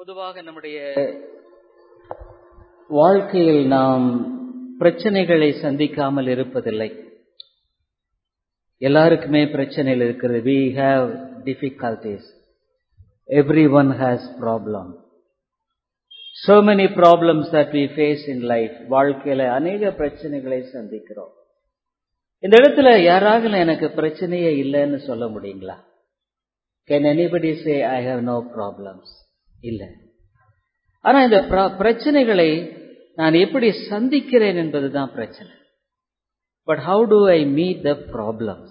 பொதுவாக நம்முடைய வாழ்க்கையில் நாம் பிரச்சனைகளை சந்திக்காமல் இருப்பதில்லை எல்லாருக்குமே பிரச்சனைகள் இருக்கிறது we have difficulties everyone has problem so many problems that we face in life வாழ்க்கையில அநேக பிரச்சனைகளை சந்திக்கிறோம் இந்த இடத்துல யாராவது எனக்கு பிரச்சனையே இல்லைன்னு சொல்ல முடியுங்களா can anybody say I have no problems இல்லை ஆனா இந்த பிரச்சனைகளை நான் எப்படி சந்திக்கிறேன் என்பதுதான் பிரச்சனை but how to I meet the problems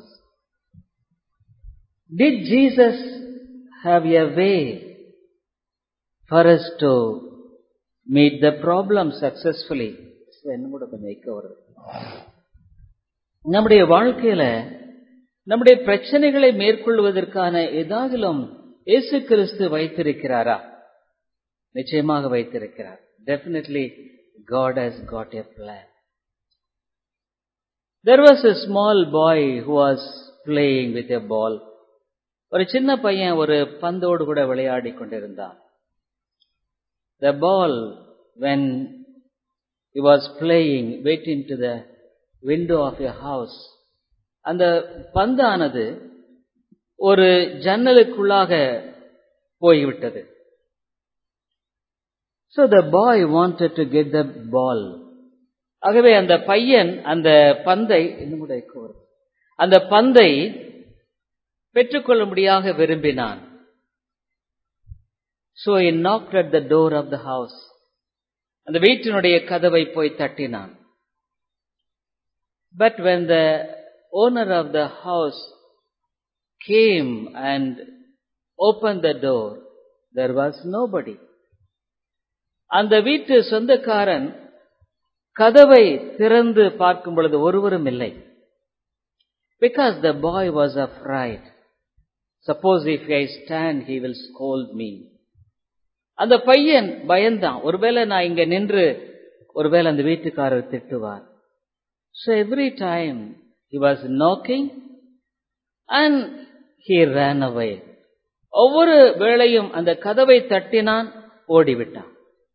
did Jesus have a way for us to meet the problem successfully என்ன கூட கொஞ்சம் வைக்க வருது நம்முடைய வாழ்க்கையில நம்முடைய பிரச்சனைகளை மேற்கொள்வதற்கான ஏதாகிலும் இயேசு கிறிஸ்து வைத்திருக்கிறாரா நிச்சயமாக வைத்திருக்கிறார் definitely God has got a plan there was a small boy who was playing with a ball ஒரு சின்ன பையன் ஒரு பந்தோடு கூட விளையாடி கொண்டிருந்தான் the ball when he was playing waiting to the window of a house அந்த பந்தானது ஒரு ஜன்னலுக்குள்ளாக போய்விட்டது So the boy wanted to get the ball. ஆகவே அந்த பையன் அந்த பந்தை இன்னும் கூட வரும் அந்த பந்தை பெற்றுக்கொள்ளும்படியாக விரும்பினான் So he knocked at the door of the house. அந்த வீட்டினுடைய கதவை போய் தட்டினான் But when the owner of the house came and opened the door, there was nobody. அந்த வீட்டு சொந்தக்காரன் கதவை திறந்து பார்க்கும் பொழுது ஒருவரும் இல்லை because the boy was afraid suppose if I stand he will scold me அந்த பையன் பயந்தான் ஒருவேளை நான் இங்க நின்று ஒருவேளை அந்த வீட்டுக்காரர் திட்டுவார் so every time he was knocking and he ran away ஒவ்வொரு வேளையும் அந்த கதவை தட்டினான் ஓடிவிட்டான்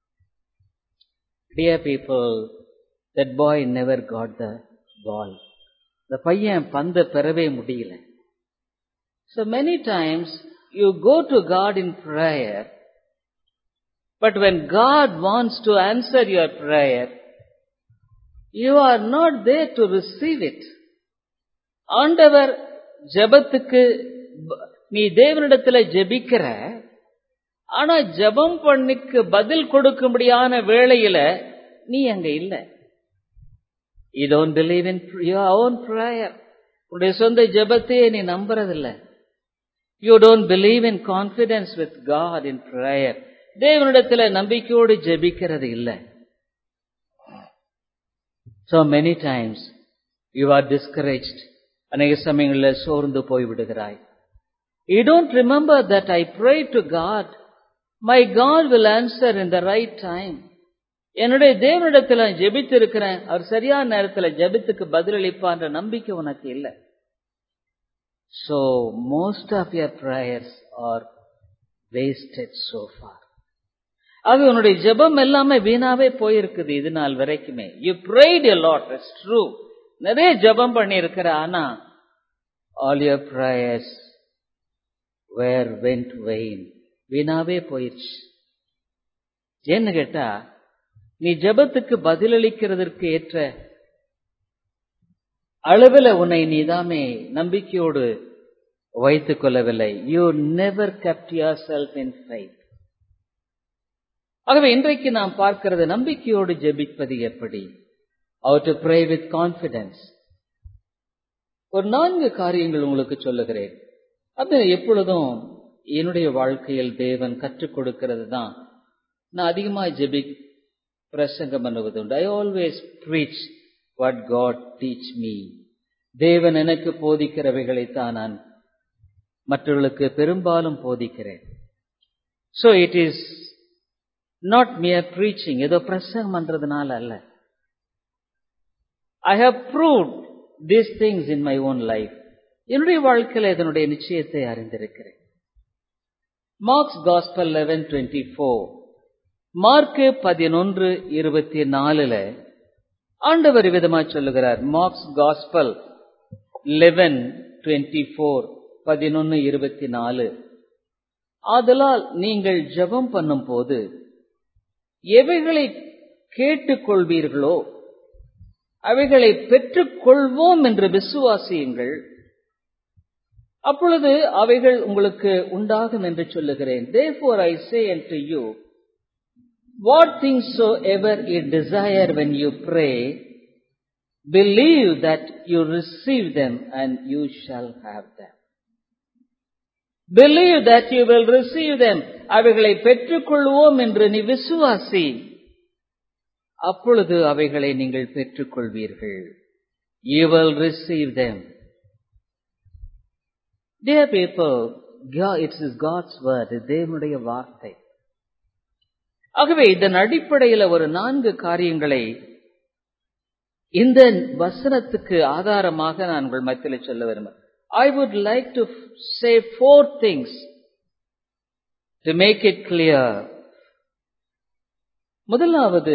Dear people, that boy never got the ball. The பையன் பந்த பெறவே முடியல So many times you go to God in prayer, but when God wants to answer your prayer, you are not there to receive it. ஆண்டவர் ஜெபத்துக்கு நீ தேவனிடத்துல ஜெபிக்கிற ஆனா ஜபம் பண்ணிக்கு பதில் கொடுக்கும்படியான வேளையில நீ அங்க இல்ல you don't believe in your own prayer உன்னுடைய சொந்த ஜபத்தையே நீ நம்புறதில்ல you don't believe in confidence with God in prayer தேவனிடத்துல நம்பிக்கையோடு ஜெபிக்கிறது இல்லை So many times you are discouraged. அநேக சமயங்களில் சோர்ந்து போய்விடுகிறாய் You don't remember that I pray to God my God will answer in the right time என்னுடைய தேவனிடத்தில் நான் ஜெபித்து இருக்கிறேன் அவர் சரியான நேரத்தில் ஜெபித்துக்கு பதிலளிப்பான்ற நம்பிக்கை உனக்கு இல்லை so most of your prayers are wasted so far ஆக உன்னுடைய ஜெபம் எல்லாமே வீணாவே போயிருக்குது இது நாள் வரைக்குமே you prayed a lot it's true நிறைய ஜெபம் பண்ணி இருக்கிற ஆனா all your prayers were went vain வீணாவே போயிடுச்சு ஏன்னு கேட்டா நீ ஜபத்துக்கு பதிலளிக்கிறதற்கு ஏற்ற அளவில் உன்னை நீதாமே நம்பிக்கையோடு வைத்துக் கொள்ளவில்லை you never kept yourself in faith ஆகவே இன்றைக்கு நாம் பார்க்கிறது நம்பிக்கையோடு ஜெபிப்பது எப்படி அவர் டு ப்ரே வித் கான்பிடன்ஸ் ஒரு நான்கு காரியங்கள் உங்களுக்கு சொல்லுகிறேன் அது எப்பொழுதும் என்னுடைய வாழ்க்கையில் தேவன் கற்றுக் கொடுக்கிறது தான் நான் அதிகமாக ஜெபி பிரசங்கம் பண்ணுவது உண்டு I always preach what God teach me தேவன் எனக்கு போதிக்கிறவைகளைத்தான் நான் மற்றவர்களுக்கு பெரும்பாலும் போதிக்கிறேன் so it is not mere preaching ஏதோ பிரசங்கம் பண்றதுனால அல்ல I have proved these things in my own life என்னுடைய வாழ்க்கையில் இதனுடைய நிச்சயத்தை அறிந்திருக்கிறேன் Mark's gospel eleven twenty four மார்க்கு பதினொன்று இருபத்தி நாலுல ஆண்டவர் விதமா சொல்லுகிறார் Mark's gospel eleven twenty four பதினொன்னு இருபத்தி நாலு ஆதலால் நீங்கள் ஜெபம் பண்ணும் போது எவைகளை கேட்டுக்கொள்வீர்களோ அவைகளை பெற்றுக்கொள்வோம் என்று விசுவாசியுங்கள் அப்பொழுது அவைகள் உங்களுக்கு உண்டாகும் என்று சொல்லுகிறேன் therefore I say unto you what things soever you desire when you pray believe that you receive them and you shall have them believe that you will receive them அவைகளை பெற்றுக்கொள்வோம் என்று நீ விசுவாசி அப்பொழுது அவைகளை நீங்கள் பெற்றுக்கொள்வீர்கள் you will receive them Dear people, God, it is God's word, தேவனுடைய வார்த்தை ஆகவே இதன் அடிப்படையில் ஒரு நான்கு காரியங்களை இந்த வசனத்துக்கு ஆதாரமாக நான் உங்கள் மத்தியில் சொல்ல விரும்புகிறேன் I would like to say four things to make it clear முதலாவது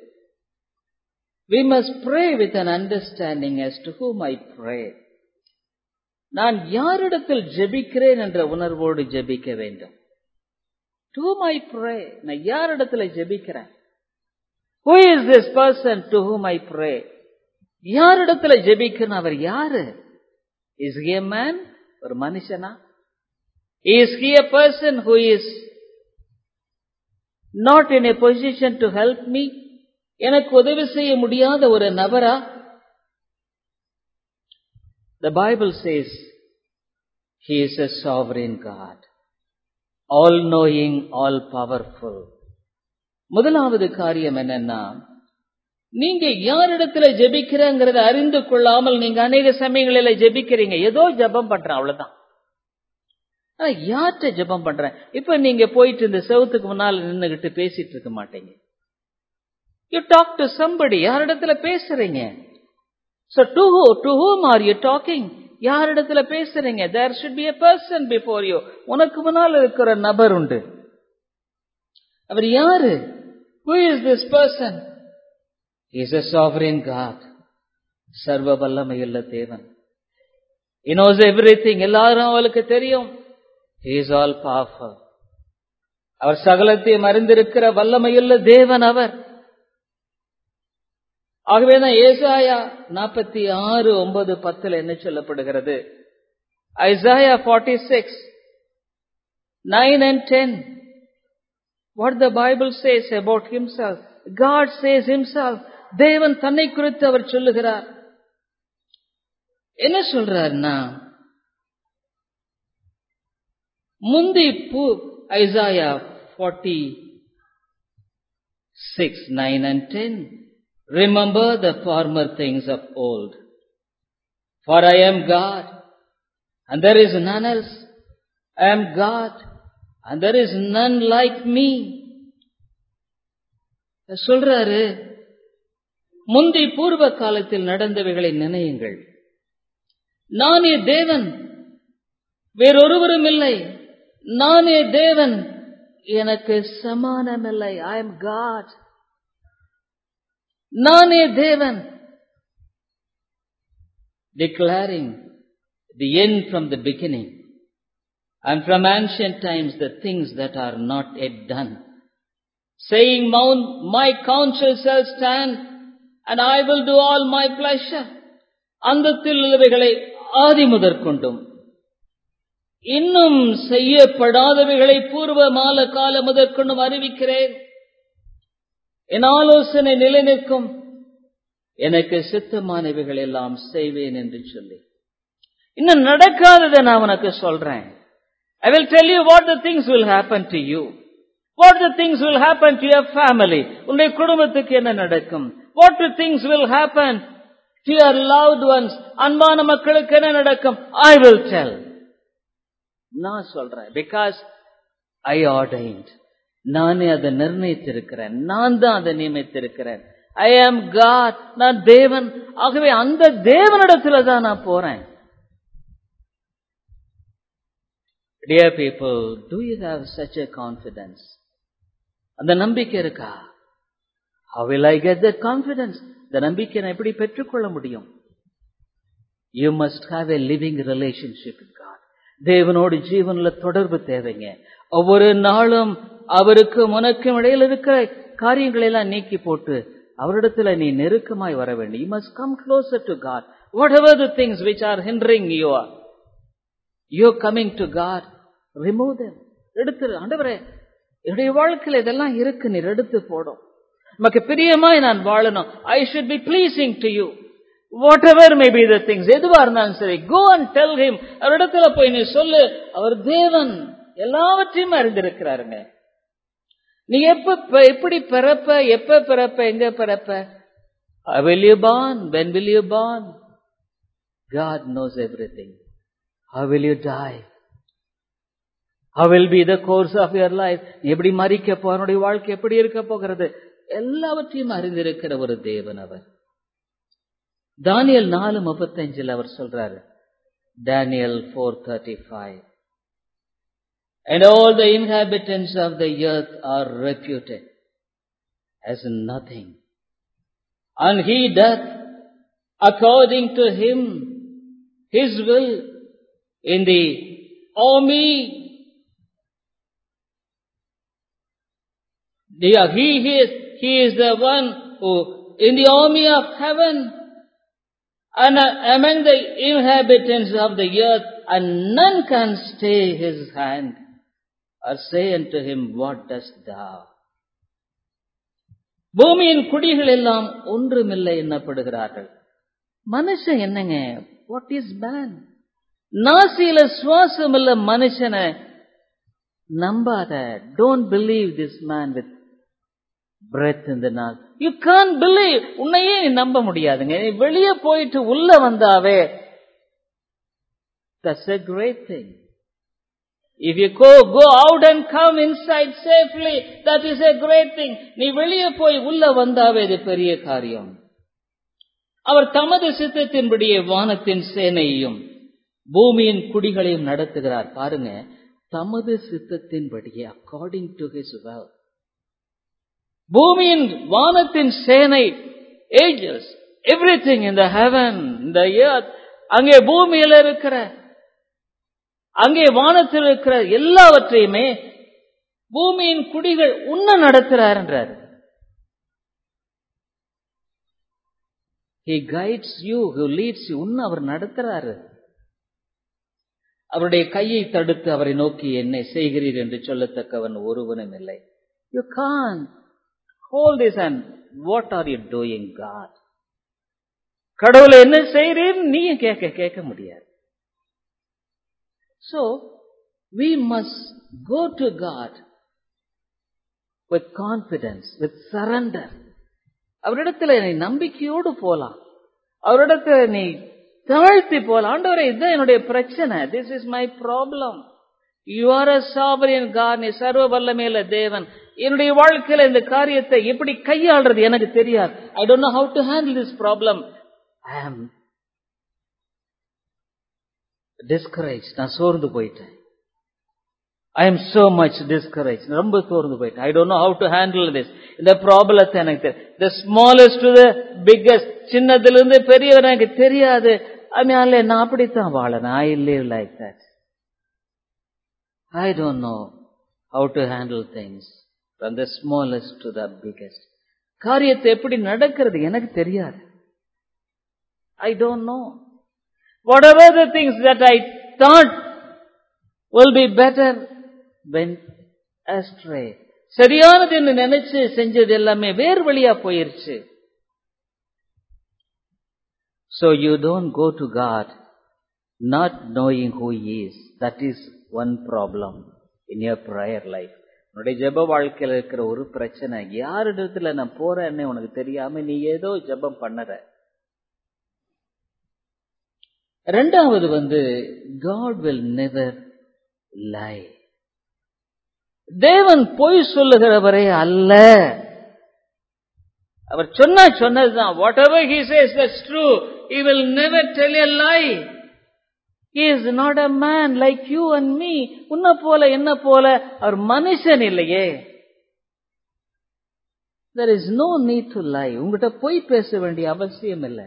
we must pray with an understanding as to whom I pray. நான் யாரிடத்தில் ஜெபிக்கிறேன் என்ற உணர்வோடு ஜெபிக்க வேண்டும் டு மை ப்ரே நான் யாரிடத்தில் ஜெபிக்கிறேன் who is this person to whom I pray யாரிடத்தில் ஜெபிக்கிறேன் அவர் யாரு இஸ் ஹி மேன் ஒரு மனுஷனா is he a person who is not in a position to help me எனக்கு உதவி செய்ய முடியாத ஒரு நபரா The Bible says He is a sovereign God, all knowing, all powerful. முதலாவது காரியம் என்னன்னா நீங்க யாரிடத்துல ஜெபிக்கிறங்கிறத அறிந்து கொள்ளாமல் நீங்க அநேக சமயங்களில் ஜெபிக்கிறீங்க ஏதோ ஜெபம் பண்றேன் அவ்வளவுதான் ஆனா யார்கிட்ட ஜெபம் பண்றேன் இப்ப நீங்க போயிட்டு இந்த செவத்துக்கு முன்னால நின்னுகிட்டு பேசிட்டு இருக்க மாட்டீங்க யூ டாக் டு சம்படி யாரிடத்துல பேசுறீங்க So to who, to whom are you talking? யாரிடத்துல பேசுறீங்க there should be a person before you உனக்கு முன்னால் இருக்கிற நபர் உண்டு அவர் யாரு who is this person he is a sovereign god சர்வ வல்லமையுள்ள தேவன் he knows everything எல்லாரும் அவளுக்கு தெரியும் he is all powerful அவர் சகலத்தையும் அறிந்திருக்கிற வல்லமையுள்ள தேவன் அவர் ஆகவேதான் ஏசாயா நாற்பத்தி ஆறு ஒன்பது பத்துல என்ன சொல்லப்படுகிறது Isaiah forty six nine and ten what the Bible says about himself God says himself தேவன் தன்னை குறித்து அவர் சொல்லுகிறார் என்ன சொல்றாருன்னா முந்தி பூ Isaiah forty six nine and ten Remember the former things of old. For I am God, and there is none else. I am God, and there is none like me. சொல்றாரு முந்தி பூர்வ காலத்தில் நடந்தவைகளை நினையுங்கள் நானே தேவன் வேறொருவரும் இல்லை நானே தேவன் எனக்கு சமானமில்லை ஐ எம் காட் நானே தேவன் declaring the end from the beginning and from ancient times the things that are not yet done saying mount my counsel shall stand and I will do all my pleasure அந்தத்தில் உள்ளவைகளை ஆதி முதற்கொண்டும் இன்னும் செய்யப்படாதவைகளை பூர்வ மால கால முதற்கொண்டும் அறிவிக்கிறேன் என் ஆலோசனை நிலைநிற்கும் எனக்கு சித்தமானவைகள் எல்லாம் செய்வேன் என்று சொல்லி இன்னும் நடக்காததை நான் உனக்கு சொல்றேன் I will tell you what the things will happen to you what the things will happen to your family உன்னுடைய குடும்பத்துக்கு என்ன நடக்கும் what the things will happen to your loved ones அன்பான மக்களுக்கு என்ன நடக்கும் ஐ வில் டெல் நான் சொல்றேன் பிகாஸ் ஐ ஆர்டைன்ட் நானே அதை நிர்ணயித்திருக்கிறேன் நான் தான் அதை நியமித்திருக்கிறேன் ஐ ஆம் காட் நான் தேவன் ஆகவே அந்த தேவனிடத்துல தான் நான் போறேன் Dear people, do you have such a confidence? அந்த நம்பிக்கை இருக்கா How will I get that confidence? இந்த நம்பிக்கை நான் எப்படி பெற்றுக்கொள்ள முடியும் You must have a living relationship with God. தேவனோடு ஜீவன்ல தொடர்பு தேவைங்க ஒவ்வொரு நாளும் அவருக்கும் உனக்கும் இடையில் இருக்கிற காரியங்களை எல்லாம் நீக்கி போட்டு அவரிடத்துல நீ நெருக்கமாய் வர வேண்டும் you must come closer to God whatever the things which are hindering you are you coming to God remove them எடுத்து ஆண்டவரே என்னுடைய வாழ்க்கையில இதெல்லாம் இருக்கு நீர் எடுத்து போடும் நமக்கு பிரியமாய் நான் வாழணும் I should be pleasing to you whatever may be the things எதுவா இருந்தாலும் சரி கோ அண்ட் டெல் ஹிம் அவரிடத்துல போய் நீ சொல்லு அவர் தேவன் எல்லாவற்றையும் அறிந்திருக்கிறாருங்க நீ எப்ப எப்படி பிறப்ப எப்ப பிறப்ப எங்க பிறப்ப will you born when will you born god knows everything how will you die how will be the course of your life நீ எப்படி மறிக்க போறனுடைய வாழ்க்கை எப்படி இருக்க போகிறது எல்லாவற்றையும் அறிந்திருக்கிற ஒரு தேவன் அவர் தானியல் நாலு முப்பத்தஞ்சில் அவர் சொல்றாரு Daniel 4:35 And all the inhabitants of the earth are reputed as nothing. And he doth according to him his will in the army. Yeah, he is, he is the one who in the army of heaven and among the inhabitants of the earth and none can stay his hand or say unto him, What dost thou? பூமியின் குடிகள் எல்லாம் ஒன்றுமில்லை என்னப்படுகிறார்கள் மனுஷன் என்னங்க what is man நாசியில சுவாசம் இல்ல மனுஷனை நம்பாத don't believe this man with breath இந்த நாள் யூ கான் பிலீவ் உன்னையே நீ நம்ப முடியாதுங்க நீ வெளியே போயிட்டு உள்ள வந்தாவே that's a great thing If you go, go out and come inside safely, that is a great thing. நீ வெளியே போய் உள்ள வந்தாவே இது பெரிய காரியம் அவர் தமது சித்தத்தின்படியே வானத்தின் சேனையையும் பூமியின் குடிகளையும் நடத்துகிறார் பாருங்க தமது சித்தத்தின்படியே அக்கார்டிங் டு ஹிஸ் well பூமியின் வானத்தின் சேனை ஏஞ்சல்ஸ் எவ்ரி திங் இந்த ஹெவன் இந்த earth அங்கே பூமியில இருக்கிற அங்கே வானத்தில் இருக்கிற எல்லாவற்றையுமே பூமியின் குடிகள் உன்ன நடத்துறார் என்றார் He guides you, who leads you. உன்ன அவர் நடத்துறாரு அவருடைய கையை தடுத்து அவரை நோக்கி என்னை செய்கிறீர் என்று சொல்லத்தக்கவன் ஒருவனும் இல்லை you can hold is and what are you doing God கடவுளை என்ன செய்கிறீர் நீ கேட்க கேட்க முடியாது So, we must go to God with confidence, with surrender. அவரிடத்துல நீ நம்பிக்கையோடு போலாம் அவரிடத்துல நீ தாழ்த்தி போலாம் ஆண்டவரே இதுதான் என்னுடைய பிரச்சனை this is my problem you are a sovereign God நீ சர்வ வல்லமேல தேவன் என்னுடைய வாழ்க்கையில இந்த காரியத்தை எப்படி கையாளுறது எனக்கு தெரியாது I don't know how to handle this problem I am discourage நான் சோர்ந்து போயிட்டேன் I am so much discourage ரொம்ப சோர்ந்து போயிட்டேன் I don't know how to handle this இந்த ப்ராப்ளத்தை எனக்கு தெரியும் the smallest to the biggest சின்னதுல இருந்து பெரியவர் எனக்கு தெரியாது அதனால நான் அப்படித்தான் வாழணும் I live like that I don't know how to handle things from the smallest to the biggest காரியத்தை எப்படி நடக்கிறது எனக்கு தெரியாது I don't know whatever the things that I thought will be better went astray. சரியானது என்று நினைச்சு செஞ்சது எல்லாமே வேறு வழியா போயிருச்சு So you don't go to God not knowing who He is. That is one problem in your prayer life. உன்னுடைய ஜெப வாழ்க்கையில இருக்கிற ஒரு பிரச்சனை யார் இடத்துல நான் போறேன்னு உனக்கு தெரியாம நீ ஏதோ ஜெபம் பண்ணற ரெண்டாவது வந்து காட் வில் நெவர் லை தேவன் பொய் சொல்லுகிறவரே அல்ல அவர் சொன்னா சொன்னதுதான் whatever he says that's true he will never tell a lie He is not a man like you and me. உன்னை போல என்ன போல அவர் மனுஷன் இல்லையே There is no need to lie. உங்ககிட்ட பொய் பேச வேண்டிய அவசியம் இல்லை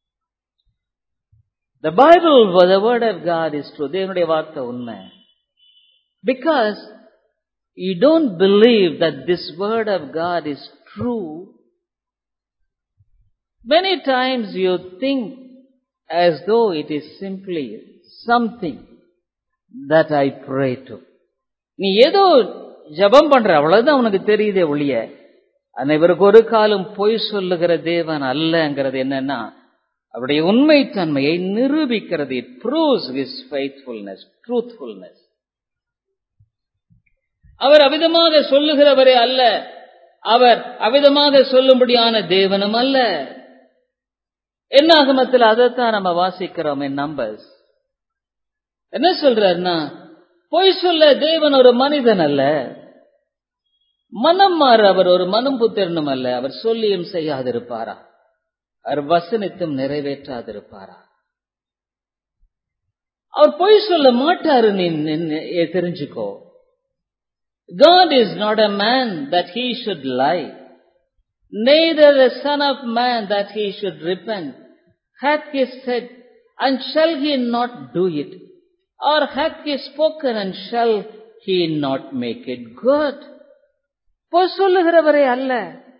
The Bible, the word of God is true. தேவனுடைய வார்த்தை உண்மை. Because you don't believe that this word of God is true, many times you think as though it is simply something that I pray to. நீ ஏதோ ஜபம் பண்ற அவ்வளவுதான் உனக்கு தெரியுதே ஒழிய அனைவருக்கு ஒரு காலம் பொய் சொல்லுகிற தேவன் அல்லங்கிறது என்னன்னா அவருடைய உண்மைத்தன்மையை நிரூபிக்கிறது it proves his faithfulness truthfulness அவர் அவிதமாக சொல்லுகிறவரே அல்ல அவர் அவிதமாக சொல்லும்படியான தேவனும் அல்ல என்னாகமத்தில் அதைத்தான் நம்ம வாசிக்கிறோம் என் நம்பர்ஸ் என்ன சொல்றாருன்னா பொய் சொல்ல தேவன் ஒரு மனிதன் அல்ல மனம் மாறு அவர் ஒரு மனம் புத்திரனும் அல்ல அவர் சொல்லியும் செய்யாதிருப்பாரா அவர் வசனித்தும் நிறைவேற்றாதிருப்பாரா அவர் பொய் சொல்ல மாட்டாரு நீ தெரிஞ்சுக்கோ God is not a man that he should lie, neither the son of man that he should repent. Hath he said, and shall he not do it? Or hath he spoken, and shall he not make it good? பொய் சொல்லுகிறவரே அல்ல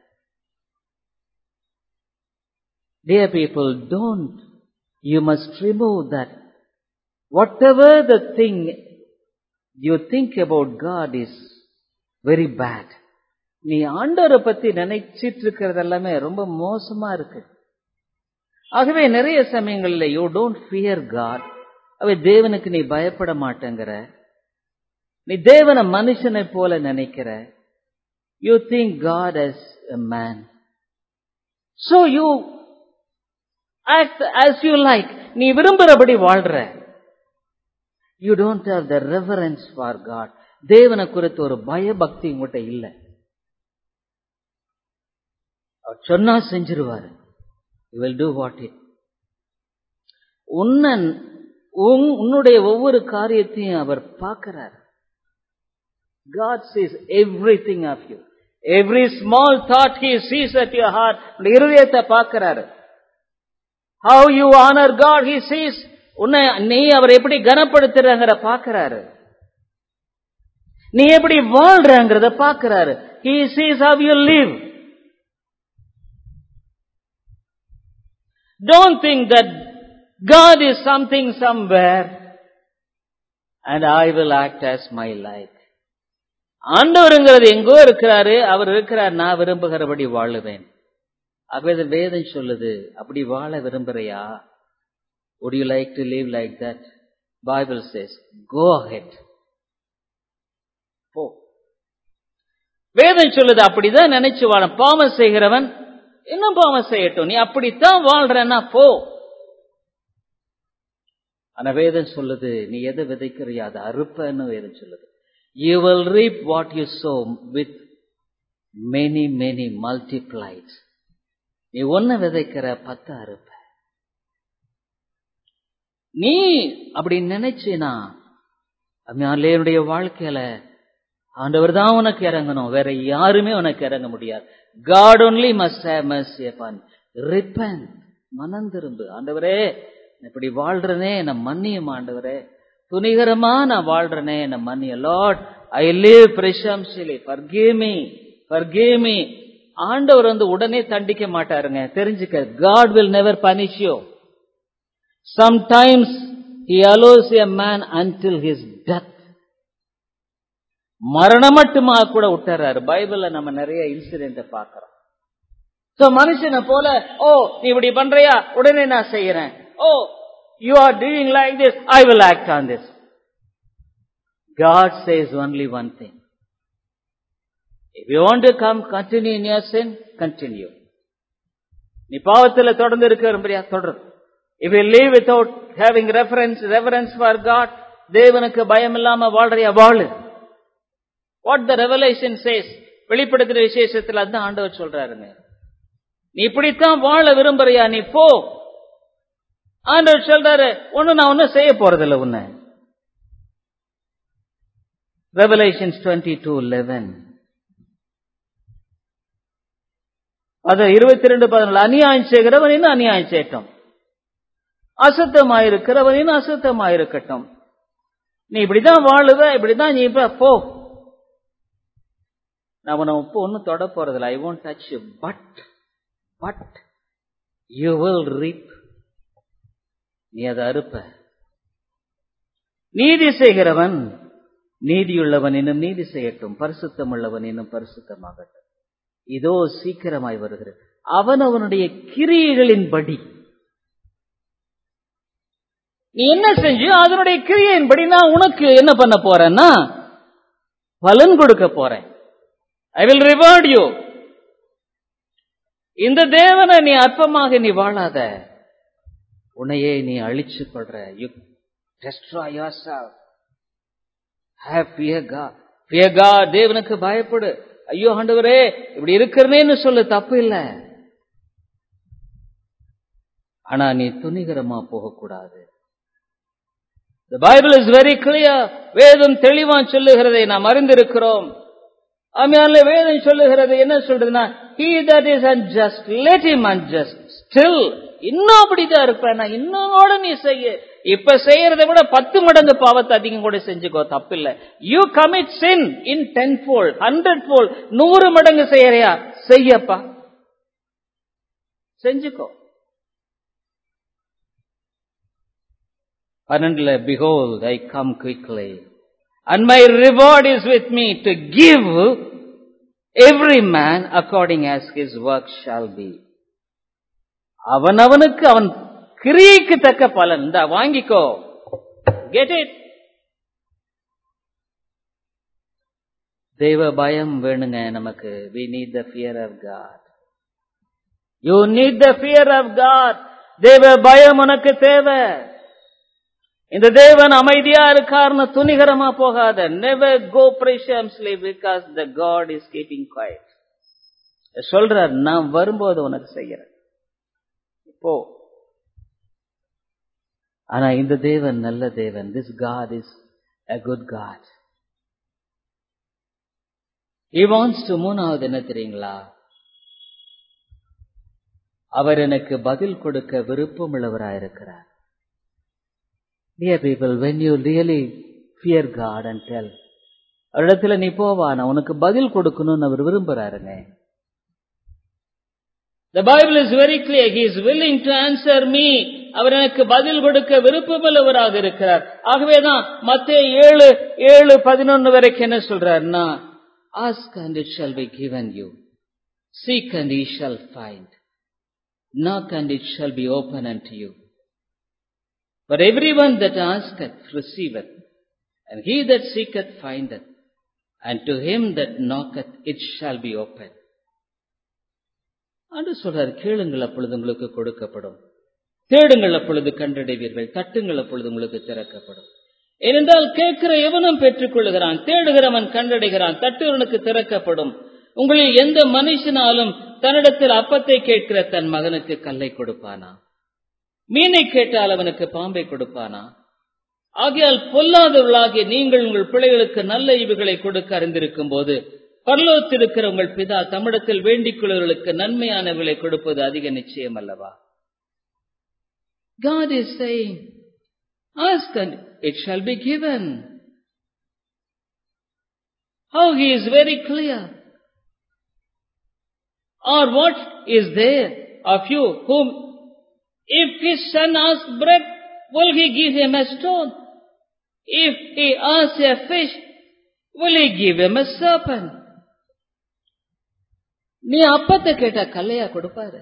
Dear people, don't. You must remove that. Whatever the thing you think about God is very bad. நீ ஆண்டவரை பத்தி நினைச்சிட்டு இருக்கிறது எல்லாமே ரொம்ப மோசமா இருக்கு ஆகவே நிறைய சமயங்கள்ல யூ டோன்ட் ஃபியர் காட் அவை தேவனுக்கு நீ பயப்பட மாட்டேங்கிற நீ தேவனை மனுஷனை போல நினைக்கிற you think God as a man so you act as you like நீ விரும்புறபடி வாழ்ற you don't have the reverence for God தேவனை குறித்து ஒரு பயபக்தி உங்கள்கிட்ட இல்லை அவர் சொன்னா செஞ்சிருவாரு you will do what it உன்ன உன்னுடைய ஒவ்வொரு காரியத்தையும் அவர் பார்க்கிறார் God sees everything of you. Every small thought He sees at your heart. இருதயத்தை பார்க்கிறாரு How you honor God, He sees. உன்னை நீ அவர் எப்படி கனப்படுத்துறங்கிற பார்க்கிறாரு நீ எப்படி வாழ்றங்கிறத பார்க்கிறாரு He sees how you live. Don't think that God is something somewhere and I will act as my like. ஆண்டவருங்கிறது எங்கோ இருக்கிறாரு அவர் இருக்கிறார் நான் விரும்புகிறபடி வாழுவேன் ஆகவே வேதம் சொல்லுது அப்படி வாழ விரும்புறையா would you like to live like that bible says go ahead போ வேதம் சொல்லுது அப்படிதான் நினைச்சு வாழ பாவம் செய்கிறவன் இன்னும் பாவம் செய்யட்டும் நீ அப்படித்தான் வாழ்றன்னா போ ஆனா வேதம் சொல்லுது நீ எதை விதைக்கிறியா அதை அறுப்பன்னு வேதம் சொல்லுது you will reap what you sow with many many multiplied நீ ஒன்ன விதைக்கிற பத்து அறுப்ப நீ அப்படி நினைச்சினா என்னுடைய வாழ்க்கையில ஆண்டவர் தான் உனக்கு இறங்கணும் வேற யாருமே உனக்கு இறங்க முடியாது God only must have mercy upon repent மனம் திரும்பு ஆண்டவரே இப்படி வாழ்றனே என்ன மன்னியும் ஆண்டவரே துணிகரமா நான் வாழ்றனே என்ன மன்னிய Lord I live presumptuously forgive me forgive me ஆண்டவர் வந்து உடனே தண்டிக்க மாட்டாருங்க தெரிஞ்சுக்க God will never punish you sometimes he allows a man until his death மரணம் மட்டுமா கூட விட்டுறாரு பைபிள்ல நம்ம நிறைய இன்சிடென்ட் பார்க்கிறோம் சோ மனுஷனை போல ஓ நீ இப்படி பண்றியா உடனே நான் செய்யறேன் oh you are doing like this I will act on this God says only one thing. If you want to come, continue in your sin, continue. நீ பாவத்துல தொடர்ந்து இருக்க விரும்புறியா தொடர் if you live without having reference reference for God தேவனுக்கு பயம் இல்லாம வாழ்றியா வாழு வாட் த ரெவலேஷன் சேஸ் வெளிப்படுத்துற விசேஷத்துல அதுதான் ஆண்டவர் சொல்றாருங்க நீ இப்படித்தான் வாழ விரும்புறியா நீ போ ஆண்டவர் சொல்றாரு ஒண்ணு நான் ஒன்னும் செய்ய போறதில்ல உன்னை ரெவலேஷன்ஸ் டுவெண்ட்டி டூ லெவன் அது இருபத்தி ரெண்டு பதினாலு அநியாயம் செய்கிறவன் இன்னும் அநியாயம் செய்யட்டும் அசுத்தமாயிருக்கிறவன் இன்னும் அசுத்தமாயிருக்கட்டும் நீ இப்படிதான் வாழுவ இப்படிதான் நீ இப்ப போ நான் உன்னை இப்போ ஒன்னும் தொட போறதில்ல I won't touch you but but you will reap நீ அதை அறுப்ப நீதி செய்கிறவன் நீதியுள்ளவன் இன்னும் நீதி செய்யட்டும் பரிசுத்தம் உள்ளவன் இன்னும் பரிசுத்தமாகட்டும் இதோ சீக்கிரமாய் வருகிறது அவன் அவனுடைய கிரியைகளின்படி நீ என்ன செஞ்சு அதனுடைய கிரியையின்படி நான் உனக்கு என்ன பண்ண போறேன்னா பலன் கொடுக்க போறேன் ஐ வில் ரிவார்ட் யூ இந்த தேவனை நீ அற்பமாக நீ வாழாத உன்னையே நீ அழிச்சு கொள்ற you destroy yourself have fear God fear God தேவனுக்கு பயப்படு ஐயோ ஆண்டவரே இப்படி இருக்கிறனேன்னு சொல்லு தப்பு இல்ல ஆனா நீ துணிகரமா போகக்கூடாது The Bible is very clear. வேதம் தெளிவா சொல்லுகிறதை நாம் அறிந்திருக்கிறோம் ஆமையால வேதம் சொல்லுகிறது என்ன சொல்றதுன்னா he that is unjust let him unjust still இன்னும் அப்படிதான் இருப்பேன் நான் இன்னோட நீ செய்ய இப்ப செய்யறதை விட பத்து மடங்கு பாவத்தை அதிகம் கூட செஞ்சுக்கோ தப்பில்ல you commit sin in ten fold hundred fold நூறு மடங்கு செய்யறியா செய்யப்பா செஞ்சுக்கோ பன்னெண்டுல behold I come quickly and my reward is with me to give every man according as his work shall be அவன் அவனுக்கு அவன் கிரியைக்கு தக்க பலன் இந்த வாங்கிக்கோ கெட் இட் தெய்வ பயம் வேணுங்க நமக்கு we need the fear of God you need the fear of God தேவ பயம் உனக்கு தேவை இந்த தேவன் அமைதியா இருக்காருன்னு துணிகரமா போகாத never go presumptuously because the God is keeping quiet சொல்றார் நான் வரும்போது உனக்கு செய்யறேன் போ ஆனா இந்த தேவன் நல்ல தேவன் this God is a good God he wants to மூணாவது என்ன தெரியுங்களா அவர் எனக்கு பதில் கொடுக்க விருப்பம் உள்ளவராயிருக்கிறார் Dear people, when you really fear God and tell, அவரிடத்துல நீ போவா நான் உனக்கு பதில் கொடுக்கணும்னு அவர் விரும்புறாருங்க The Bible is very clear. He is willing to answer me. அவர் எனக்கு பதில் கொடுக்க விருப்பமுள்ளவராக இருக்கிறார் ஆகவேதான் மத்திய ஏழு ஏழு பதினொன்னு வரைக்கும் என்ன சொல்றாருன்னா ask and it shall be given you seek and ye shall find knock and it shall be open unto you For everyone that asketh receiveth, and he that seeketh findeth, and to him that knocketh it shall be open. ஆண்டு சொல்றார் கேளுங்கள் அப்பொழுது உங்களுக்கு கொடுக்கப்படும் தேடுங்கள் அப்பொழுது கண்டடைவீர்கள் தட்டுங்கள் அப்பொழுது உங்களுக்கு திறக்கப்படும் ஏனென்றால் கேட்கிற எவனும் பெற்றுக் கொள்ளுகிறான் தேடுகிறவன் கண்டடைகிறான் தட்டுவனுக்கு திறக்கப்படும் உங்களில் எந்த மனுஷனாலும் தன்னிடத்தில் அப்பத்தை கேட்கிற தன் மகனுக்கு கல்லை கொடுப்பானா மீனை கேட்டால் அவனுக்கு பாம்பை கொடுப்பானா ஆகையால் பொல்லாதவர்களாகிய நீங்கள் உங்கள் பிள்ளைகளுக்கு நல்ல ஈவுகளை கொடுக்க அறிந்திருக்கும் போது பரலோத்திருக்கிற உங்கள் பிதா தமிழத்தில் வேண்டிக் கொள்வர்களுக்கு நன்மையானவர்களை கொடுப்பது அதிக நிச்சயம் அல்லவா God is saying, ask and it shall be given. How he is very clear. Or what is there of you whom if his son asks bread, will he give him a stone? If he asks a fish, will he give him a serpent? நீ அப்பத்தை கேட்டா கல்லையா கொடுப்பாரு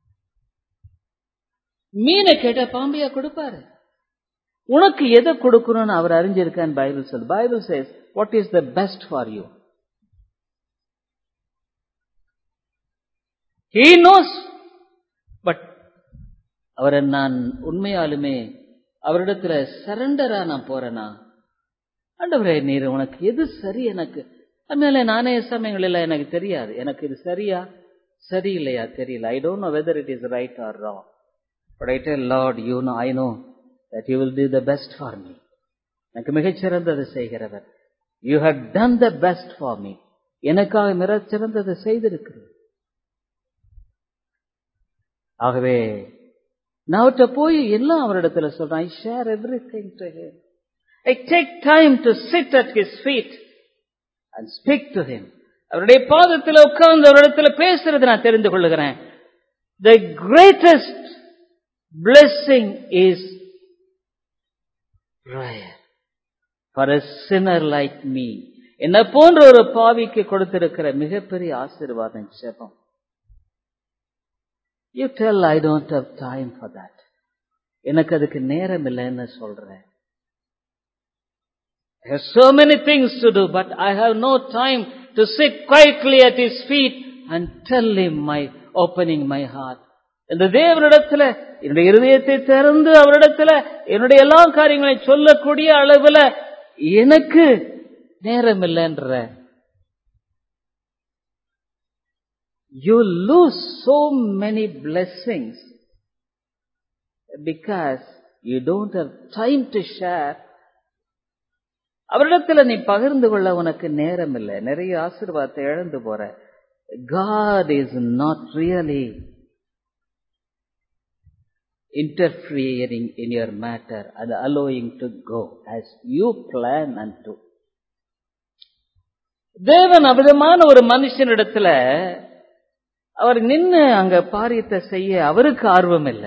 மீனை கேட்டா பாம்பையா கொடுப்பாரு உனக்கு எதை கொடுக்கணும்னு அவர் அறிஞ்சிருக்கான்னு பைபிள் சொல்லு Bible says what is the best for you he knows but அவரை நான் உண்மையாலுமே அவரிடத்துல சரண்டரா நான் போறேனா ஆண்டவரே நீர் உனக்கு எது சரி எனக்கு அதனால நானே சமயங்களில் எனக்கு தெரியாது எனக்கு இது சரியா சரியில்லையா தெரியல I don't know whether it is right or wrong But I tell Lord, you know, I know that you will do the best for me. எனக்கு மிகச்சிறந்தது செய்கிறவர் you have done the best for me எனக்காக மிகச்சிறந்தது செய்திருக்கிறேன் ஆகவே நான் அவர்கிட்ட போய் எல்லாம் அவரிடத்துல சொல்றேன் I share everything to him I take time to sit at his feet and speak to him அவருடைய பாதத்தில் உட்கார்ந்து அவரிடத்துல பேசுறது நான் தெரிந்து கொள்ளுகிறேன் the greatest blessing is prayer for a sinner like me என்ன போன்ற ஒரு பாவிக்கு கொடுத்திருக்கிற மிகப்பெரிய ஆசீர்வாதம் ஜெபம் you tell I don't have time for that எனக்கு அதுக்கு நேரம் இல்லைன்னு சொல்றேன் I have so many things to do, but I have no time to sit quietly at His feet and tell Him my opening my heart. இந்த தேவனிடத்துல என்னுடைய இருதயத்தை திறந்து அவரிடத்துல என்னுடைய எல்லா காரியங்களையும் சொல்லக்கூடிய அளவுல எனக்கு நேரம் இல்லைன்ற you lose so many blessings because you don't have time to share அவரிடத்துல நீ பகிர்ந்து கொள்ள உனக்கு நேரம் இல்லை நிறைய ஆசீர்வாதத்தை இழந்து போற God is not really interfering in your matter and allowing to go as you plan and do. தேவன் அவிதமான ஒரு மனுஷனிடத்துல அவர் நின்னு அங்க பாரியத்தை செய்ய அவருக்கு ஆர்வம் இல்லை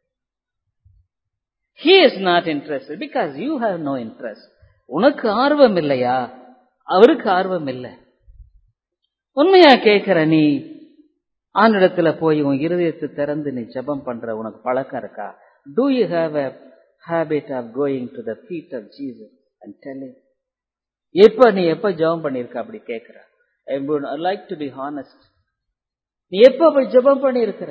He is not interested because you have no interest. உனக்கு ஆர்வம் இல்லையா அவருக்கு ஆர்வம் இல்லை உண்மையா கேட்கிற நீ ஆணிடத்துல போய் உன் இருதயத்தை திறந்து நீ ஜெபம் பண்ற உனக்கு பழக்கம் இருக்கா do you have a habit of going to the feet of Jesus and telling எப்ப நீ எப்ப ஜெபம் பண்ணிருக்க அப்படி கேட்கிற I like to be honest நீ எப்ப போய் ஜெபம் பண்ணிருக்கிற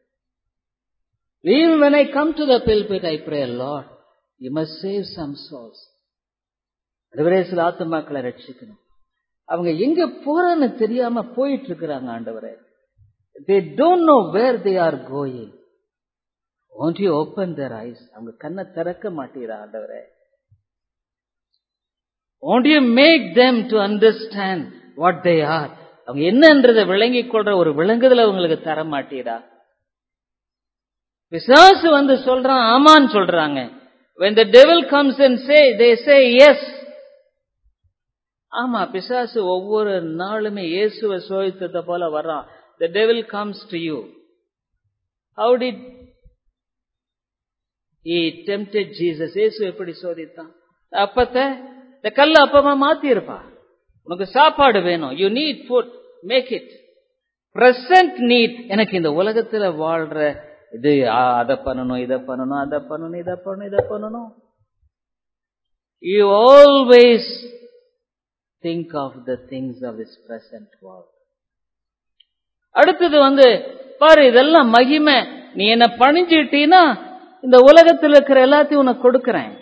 Even when I come to the pulpit, I pray, Lord, you must save some souls. அதுவரே சில ஆத்துமாக்களை ரட்சிக்கணும் அவங்க எங்க போறான்னு தெரியாம போயிட்டு இருக்கிறாங்க ஆண்டவரே they don't know where they are going won't you open their eyes அவங்க கண்ணை திறக்க மாட்டீரா ஆண்டவரே won't you make them to understand what they are அவங்க என்னன்றதை விளங்கிக் கொள்ற ஒரு விளங்குதல அவங்களுக்கு தர மாட்டீரா பிசாசு வந்து சொல்றான் ஆமான்னு சொல்றாங்க when the devil comes and say they say yes ஆமா பிசாசு ஒவ்வொரு நாளுமே இயேசுவை சோதித்தத போல வர்றான் the devil comes to you how did he tempted jesus இயேசு எப்படி சோதித்தான் அப்பத்தை இந்த கல்ல அப்பமா மாத்தி இருப்பா உனக்கு சாப்பாடு வேணும் you need food make it present need எனக்கு இந்த உலகத்துல வாழ்ற இது அதை பண்ணணும் இதை பண்ணணும் அதை பண்ணணும் இதை பண்ணணும் இதை பண்ணணும் you always think of the things of this present world அடுத்தது வந்து பாரு இதெல்லாம் மகிமை நீ என்ன பணிஞ்சிட்டீன்னா இந்த உலகத்தில் இருக்கிற எல்லாத்தையும் உனக்கு கொடுக்கிறேன்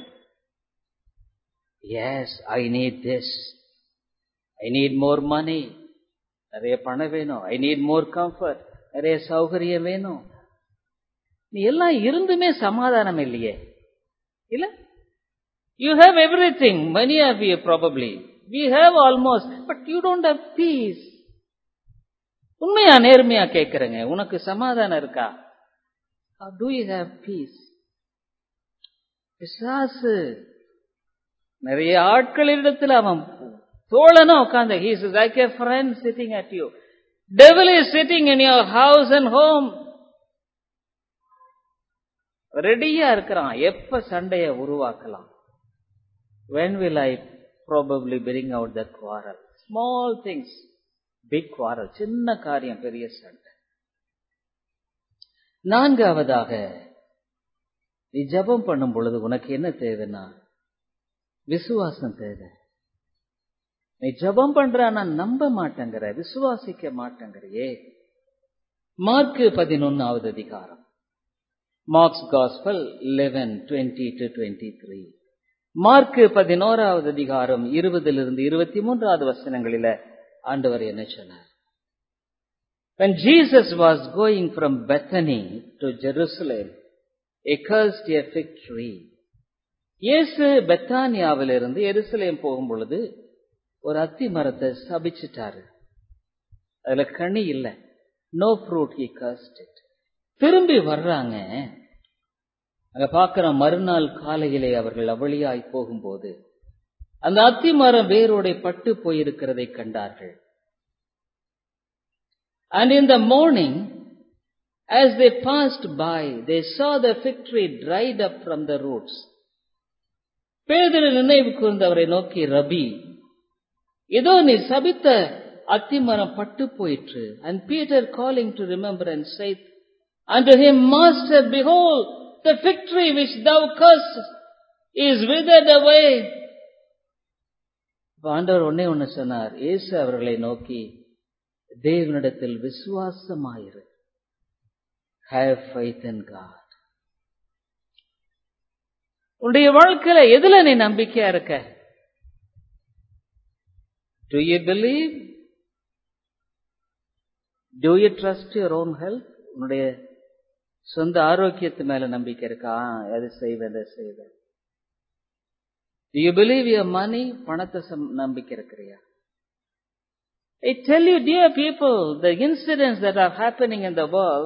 yes I need this I need more money நிறைய பணம் வேணும் ஐ நீட் மோர் கம்ஃபர்ட் நிறைய சௌகரியம் வேணும் நீ எல்லாம் இருந்துமே சமாதானம் இல்லையே இல்ல you have everything many of you probably we have almost but you don't have peace உண்மையா நேர்மையா கேட்கிறேங்க உனக்கு சமாதானம் இருக்கா டூ யூ ஹாவ் பீஸ் பிசாசு நிறைய ஆட்களிடத்தில் அவன் தோழனா உட்கார்ந்த he's like a friend sitting at you devil is sitting in your house and home ரெடியா இருக்கிறான் எப்ப சண்டைய உருவாக்கலாம் when will i probably bring out the quarrel small things big quarrel சின்ன காரியம் பெரிய சண்டை நான்காவதாக நீ ஜபம் பண்ணும் பொழுது உனக்கு என்ன தேவைன்னா விசுவாசம் தேவை நீ ஜபம் பண்ற நான் நம்ப மாட்டேங்கிற விசுவாசிக்க மாட்டேங்கிறியே மார்க்கு பதினொன்னாவது அதிகாரம் Mark's gospel eleven twenty to twenty three Mark பதினோராவது அதிகாரம் இருபதிலிருந்து இருபத்தி மூன்றாவது வசனங்களில ஆண்டவர் என்ன சொன்னார் When Jesus was going from Bethany to Jerusalem, a cursed a fig tree. இயேசு பெத்தானியாவிலிருந்து எருசலேம் போகும் பொழுது ஒரு அத்தி மரத்தை சபிச்சிட்டாரு அதுல கனி இல்ல no fruit he cursed it திரும்பி வர்றாங்க அங்க பார்க்கிற மறுநாள் காலையிலே அவர்கள் அவளியாய் போகும்போது அந்த அத்தி மரம் வேரோட பட்டு போயிருக்கிறதை கண்டார்கள் And in the morning, as they passed by, they saw the fig tree dried up from the roots. Peter நினைவு கூர்ந்து அவரை நோக்கி ரபி ஏதோ நீ சபித்த அத்திமரம் பட்டு போயிற்று and Peter calling to remember and saith and him master behold the fig tree which thou cursed is withered away ஆண்டவர் ஒன்னே ஒன்னு சொன்னார் இயேசு அவர்களை நோக்கி தேவனிடத்தில் விசுவாசமாயிரு ஹேவ் ஃபைத் இன் காட் உன்னுடைய வாழ்க்கையில எதுல நீ நம்பிக்கையா இருக்க do you believe do you trust your own health உன்னுடைய சொந்த ஆரோக்கியத்து மேல நம்பிக்கை இருக்கா எது செய்வேன் எதை செய்வேன் do you believe your money பணத்தை நம்பிக்கை இருக்கிறியா I tell you, dear people, the incidents that are happening in the world,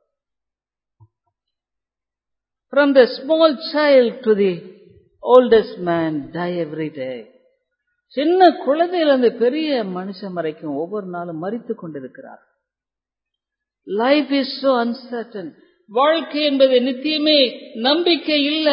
from the small child to the oldest man, die every day. சின்ன குழந்தையிலிருந்து பெரிய மனுஷன் வரைக்கும் ஒவ்வொரு நாளும் மறித்து கொண்டிருக்கிறார் லைஃப் இஸ் சோ அன்சர்டன் வாழ்க்கை என்பது நித்தியமே நம்பிக்கை இல்ல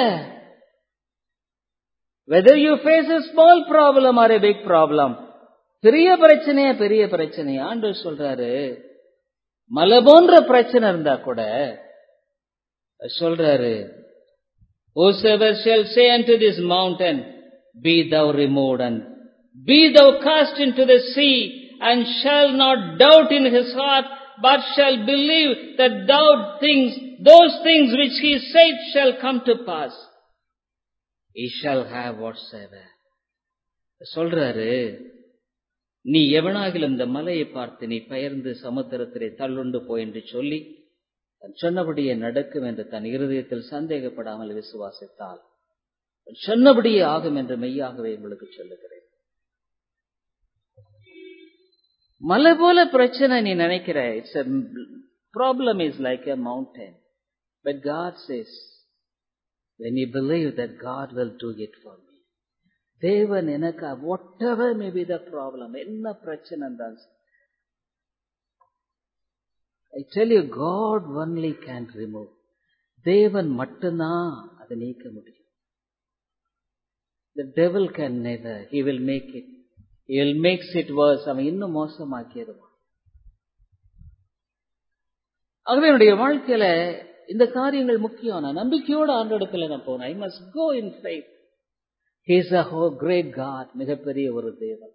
whether you face a small problem or a big problem பெரிய பிரச்சனையா பெரிய பிரச்சனை ஆண்டு சொல்றாரு மலை போன்ற பிரச்சனை இருந்தா கூட சொல்றாரு Whosoever shall say unto this mountain, Be thou removed, and be thou cast into the sea, and shall not doubt in his heart, but shall believe that thou things, those things which he said shall come to pass. He shall have whatsoever. சொல்றாரு நீ எவனாகிலும் இந்த மலையை பார்த்து நீ பெயர்ந்து சமுத்திரத்திலே தள்ளுண்டு போய் என்று சொல்லி தன் சொன்னபடியே நடக்கும் என்று தன் இருதயத்தில் சந்தேகப்படாமல் விசுவாசித்தால் சொன்னபடியே ஆகும் என்று மெய்யாகவே உங்களுக்கு சொல்லுகிறேன் மலை போல பிரச்சனை நீ நினைக்கிற it's problem is like a mountain but God says when you believe that God will do it for me தேவன் எனக்கு whatever may be the problem என்ன பிரச்சனை இருந்தாலும் I tell you God only can remove தேவன் மட்டும்தான் அதை நீக்க முடியும் the devil can never he will make it he will makes it worse அவன் இன்னும் மோசமாக்கிடுவான் ஆகவே என்னுடைய வாழ்க்கையில இந்த காரியங்கள் முக்கியம் நான் நம்பிக்கையோடு ஆண்டோடத்துல நான் போனேன் I must go in faith he's a oh great God மிகப்பெரிய ஒரு தேவன்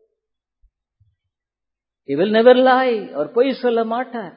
He will never lie அவர் பொய் சொல்ல மாட்டார்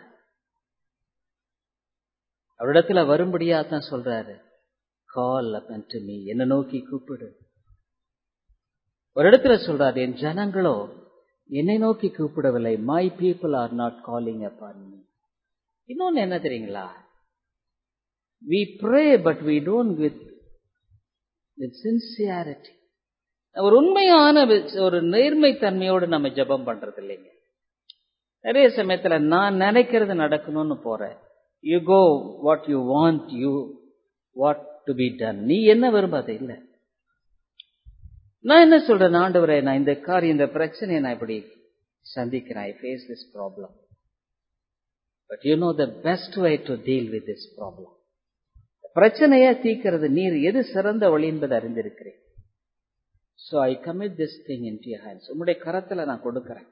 அவரிடத்துல வரும்படியா தான் சொல்றாரு கால் அப்பன் டு மீ என்ன நோக்கி கூப்பிடு ஒரு இடத்துல சொல்றாரு என் ஜனங்களோ என்னை நோக்கி கூப்பிடவில்லை my people are not calling upon me இன்னொன்னு என்ன தெரியுங்களா we pray but we don't with with sincerity ஒரு உண்மையான ஒரு நேர்மை தன்மையோடு நம்ம ஜெபம் பண்றது இல்லைங்க நிறைய சமயத்துல நான் நினைக்கிறது நடக்கணும்னு போறேன் you go what you want you what to be done நீ என்ன விரும்பாத இல்ல நான் என்ன சொல்றேன் ஆண்டவரே நான் இந்த காரியம் இந்த பிரச்சனையை நான் இப்படி சந்திக்கிறேன் I face this problem but you know the best way to deal with this problem பிரச்சனையை தீக்கிறது நீர் எது சிறந்த வழி என்பதை அறிந்திருக்கிறேன் so I commit this thing in to hands உங்களுடைய கரத்துல நான் கொடுக்கிறேன்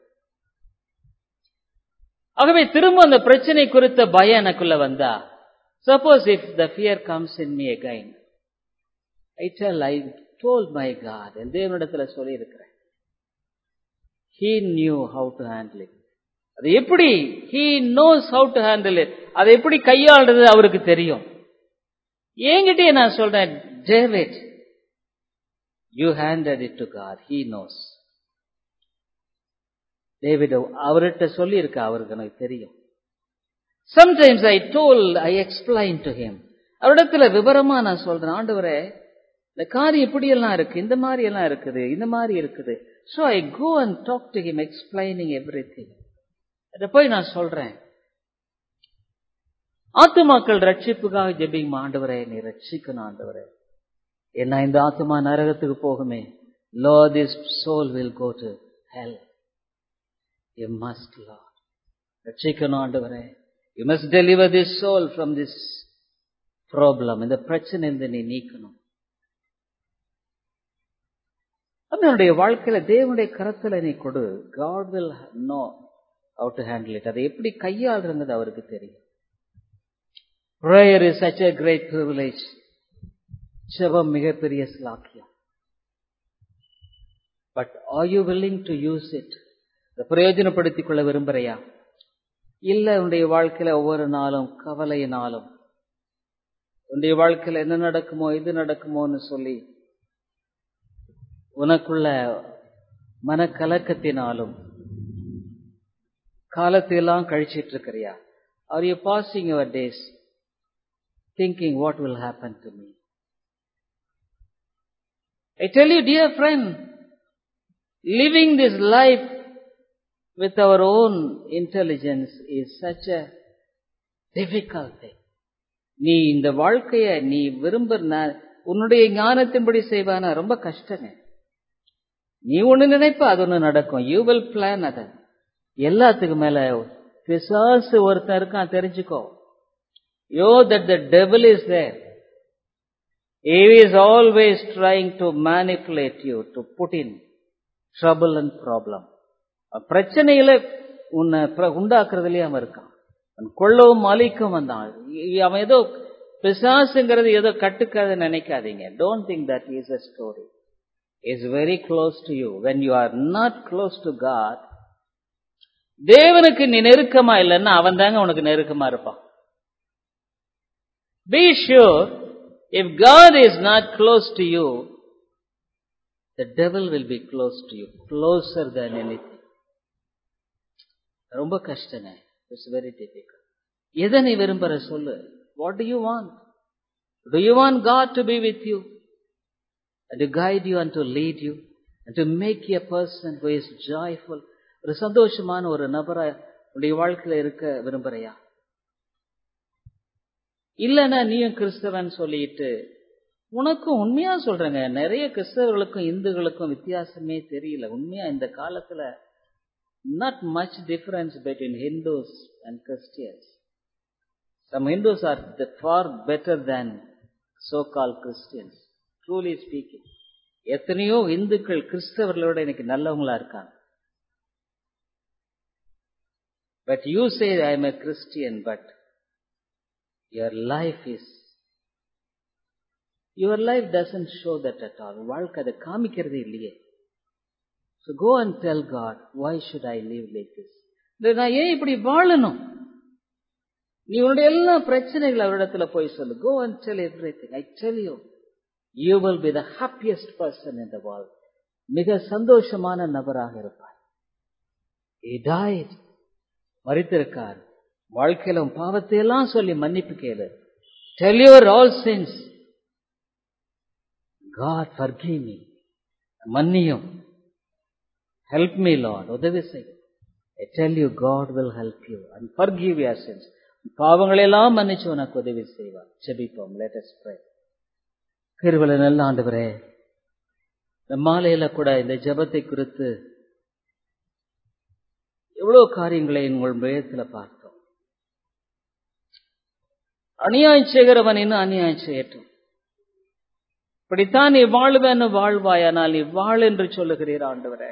ஆகவே திரும்ப அந்த பிரச்சனை குறித்த பயம் எனக்குள்ள வந்தா suppose if the fear comes in me again I tell I told my God என் தேவனிடத்துல சொல்லி இருக்கிறேன் he knew how to handle it அது எப்படி he knows how to handle it அதை எப்படி கையாளுறது அவருக்கு தெரியும் என்கிட்டயே நான் சொல்றேன் David you handed it to God he knows David அவர்கிட்ட சொல்லி இருக்க அவருக்கு எனக்கு தெரியும் sometimes I told I explain to him அவரிடத்துல விவரமா நான் சொல்றேன் ஆண்டவரே இந்த காரியம் இப்படியெல்லாம் இருக்கு இந்த மாதிரி எல்லாம் இருக்குது இந்த மாதிரி இருக்குது so I go and talk to him explaining everything அதை போய் நான் சொல்றேன் ஆத்துமாக்கள் ரட்சிப்புக்காக ஜெபிங் ஆண்டவரே நீ ரட்சிக்கணும் ஆண்டவரே என்ன இந்த ஆத்மா நரகத்துக்கு போகுமே lo this soul will go to hell you must லா ரட்சிக்கணும் ஆண்டவரே you must deliver this soul from this problem இந்த பிரச்சனை இருந்து நீ நீக்கணும் அதனுடைய வாழ்க்கையில தேவனுடைய கரத்துல நீ கொடு God will know how to handle it அதை எப்படி கையாளுறது அவருக்கு தெரியும் prayer is such a great privilege ஜெபம் மிகப்பெரிய ஸ்லாக்கியம் but are you willing to use it இதை பிரயோஜனப்படுத்திக் கொள்ள விரும்புறையா இல்ல உன்னுடைய வாழ்க்கையில ஒவ்வொரு நாளும் கவலையினாலும் உன்னுடைய வாழ்க்கையில என்ன நடக்குமோ இது நடக்குமோன்னு சொல்லி உனக்குள்ள மனக்கலக்கத்தினாலும் காலத்தையெல்லாம் கழிச்சிட்டு இருக்கிறியா are you passing your days thinking what will happen to me. I tell you, dear friend, living this life with our own intelligence is such a difficult thing. நீ இந்த வாழ்க்கைய நீ விரும்புற உன்னுடைய ஞானத்தின்படி செய்வான ரொம்ப கஷ்டங்க நீ ஒண்ணு நினைப்ப அது ஒண்ணு நடக்கும் யூ வில் பிளான் அத எல்லாத்துக்கும் மேல பிசாசு ஒருத்தன் இருக்கான் தெரிஞ்சுக்கோ Know that the devil is there. He is always trying to manipulate you, to put in trouble and problem. பிரச்சனையில உன்னை உண்டாக்குறதுலயே அவன் இருக்கான் கொள்ளவும் அழிக்கும் வந்தான் அவன் ஏதோ பிசாசுங்கிறது ஏதோ கட்டுக்காத நினைக்காதீங்க don't think that is a story is very close to you when you are not close to God தேவனுக்கு நீ நெருக்கமா இல்லைன்னா அவன் தாங்க உனக்கு நெருக்கமா இருப்பான் Be sure, if God is not close to you, the devil will be close to you, closer than anything. ரொம்ப கஷ்டங்க இட்ஸ் வெரி டிஃபிகல்ட் எதை நீ விரும்புற சொல்லு what do you want do you want God to be with you to guide you and to lead you and to make a person who is joyful ஒரு சந்தோஷமான ஒரு நபரா உடைய வாழ்க்கையில இருக்க விரும்புறையா இல்லைன்னா நீயும் கிறிஸ்தவன் சொல்லிட்டு உனக்கும் உண்மையா சொல்றேங்க நிறைய கிறிஸ்தவர்களுக்கும் இந்துக்களுக்கும் வித்தியாசமே தெரியல உண்மையா இந்த காலத்துல not much difference between Hindus and Christians some Hindus are far better than so call Christians truly speaking எத்தனையோ இந்துக்கள் கிறிஸ்தவர்களோட இன்னைக்கு நல்லவங்களா இருக்காங்க but you say I am a Christian but your life is your life doesn't show that at all வாழ்க்கை அதை காமிக்கிறது இல்லையே so go and tell god why should i live like this நான் ஏன் இப்படி வாழணும் நீ உன்னுடைய எல்லா பிரச்சனைகள் அவரிடத்துல போய் சொல்லு go and tell everything i tell you you will be the happiest person in the world மிக சந்தோஷமான நபராக இருப்பாய் he died மறித்திருக்கார் வாழ்க்கையில உன் பாவத்தை எல்லாம் சொல்லி மன்னிப்பு கேளு tell your all sins God forgive me மன்னியும் ஹெல்ப் மீ லார்ட் உதவி செய் I tell you God will help you and forgive your sins பாவங்களை எல்லாம் மன்னிச்சு உனக்கு உதவி செய்வார் செபிப்போம் லேட்டஸ்ட் ப்ரே கிருவல நல்ல ஆண்டவரே இந்த மாலையில கூட இந்த ஜபத்தை குறித்து எவ்வளவு காரியங்களை உங்கள் வேதத்துல பார்த்தோம் அநியாயம் செய்கிறவன் இன்னும் அநியாயம் செய்யட்டும் இப்படித்தான் நீ வாழ்வன்னு வாழ்வாயானால் நீ வாழ் என்று சொல்லுகிறீர் ஆண்டவரே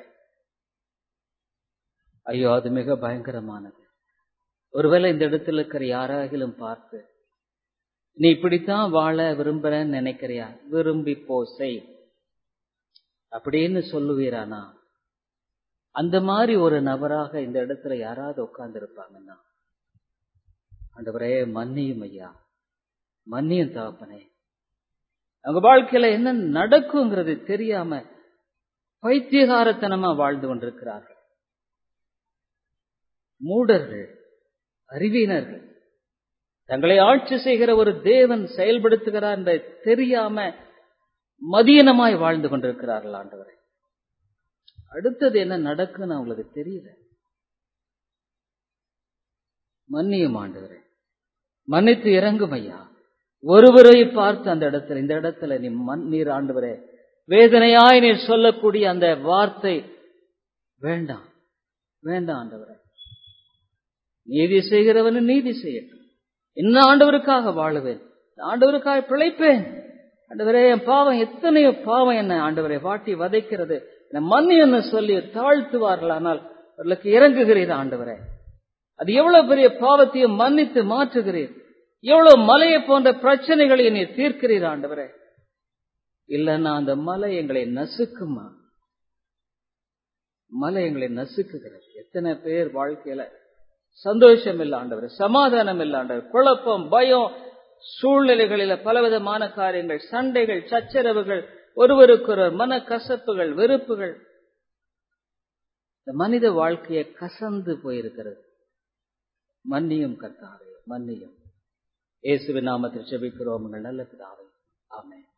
ஐயோ அது மிக பயங்கரமானது ஒருவேளை இந்த இடத்துல இருக்கிற யாராகிலும் பார்த்து நீ இப்படித்தான் வாழ விரும்புறன்னு நினைக்கிறியா விரும்பி போ செய் அப்படின்னு சொல்லுவீரானா அந்த மாதிரி ஒரு நபராக இந்த இடத்துல யாராவது உட்கார்ந்து இருப்பாங்கன்னா ஆண்டவரே மன்னியும் ஐயா மன்னியும் தகப்பனே அவங்க வாழ்க்கையில என்ன நடக்குங்கிறது தெரியாம பைத்தியகாரத்தனமா வாழ்ந்து கொண்டிருக்கிறார்கள் மூடர்கள் அறிவியினர்கள் தங்களை ஆட்சி செய்கிற ஒரு தேவன் செயல்படுத்துகிறார் என்பதை தெரியாம மதியனமாய் வாழ்ந்து கொண்டிருக்கிறார்கள் ஆண்டவரை அடுத்தது என்ன நடக்குன்னு அவங்களுக்கு தெரியல மன்னியும் ஆண்டவரே மன்னித்து இறங்கும் ஐயா ஒருவரை பார்த்து அந்த இடத்துல இந்த இடத்துல நீ மண் நீர் ஆண்டவரே வேதனையாய் நீர் சொல்லக்கூடிய அந்த வார்த்தை வேண்டாம் வேண்டாம் ஆண்டவரே நீதி செய்கிறவனு நீதி செய்யட்டும் இன்னும் ஆண்டவருக்காக வாழுவேன் ஆண்டவருக்காக பிழைப்பேன் ஆண்டவரே என் பாவம் எத்தனையோ பாவம் என்ன ஆண்டவரை வாட்டி வதைக்கிறது என்ன மன்னி என்ன சொல்லி தாழ்த்துவார்களானால் அவர்களுக்கு இறங்குகிறீர் ஆண்டவரே அது எவ்வளவு பெரிய பாவத்தையும் மன்னித்து மாற்றுகிறீர் எவ்வளவு மலையை போன்ற பிரச்சனைகளை நீ தீர்க்கிறீர் ஆண்டவரே இல்லைன்னா அந்த மலை எங்களை நசுக்குமா மலை எங்களை நசுக்குகிறது எத்தனை பேர் வாழ்க்கையில சந்தோஷம் இல்ல ஆண்டவர் சமாதானம் இல்ல ஆண்டவர் குழப்பம் பயம் சூழ்நிலைகளில பலவிதமான காரியங்கள் சண்டைகள் சச்சரவுகள் ஒருவருக்கொருவர் மன கசப்புகள் வெறுப்புகள் இந்த மனித வாழ்க்கையை கசந்து போயிருக்கிறது மன்னியும் கர்த்தாவே மன்னியும் இயேசுவின் நாமத்தில் செபிக்கிறோம் உங்கள் நல்ல பிதாவே ஆமென்